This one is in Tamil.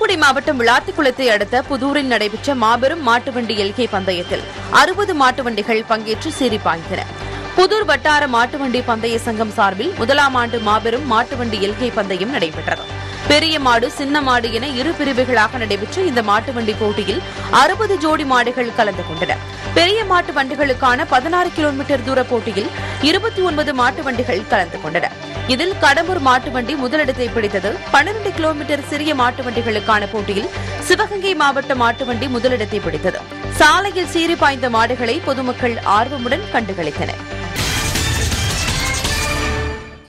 தூத்துக்குடி மாவட்டம் விளாத்திக்குளத்தை அடுத்த புதூரில் நடைபெற்ற மாபெரும் மாட்டு வண்டி எல்கே பந்தயத்தில் அறுபது மாட்டு வண்டிகள் பங்கேற்று சீறி பாய்ந்தன புதூர் வட்டார மாட்டு வண்டி பந்தய சங்கம் சார்பில் முதலாம் ஆண்டு மாபெரும் மாட்டு வண்டி எல்கை பந்தயம் நடைபெற்றது பெரிய மாடு சின்ன மாடு என இரு பிரிவுகளாக நடைபெற்ற இந்த மாட்டு வண்டி போட்டியில் அறுபது ஜோடி மாடுகள் கலந்து கொண்டன பெரிய மாட்டு வண்டிகளுக்கான பதினாறு கிலோமீட்டர் தூர போட்டியில் இருபத்தி ஒன்பது மாட்டு வண்டிகள் கலந்து கொண்டன இதில் கடம்பூர் மாட்டு வண்டி முதலிடத்தை பிடித்தது பன்னிரண்டு கிலோமீட்டர் சிறிய மாட்டு வண்டிகளுக்கான போட்டியில் சிவகங்கை மாவட்ட மாட்டு வண்டி முதலிடத்தை பிடித்தது சாலையில் சீறி பாய்ந்த மாடுகளை பொதுமக்கள் ஆர்வமுடன் கண்டுகளித்தனர்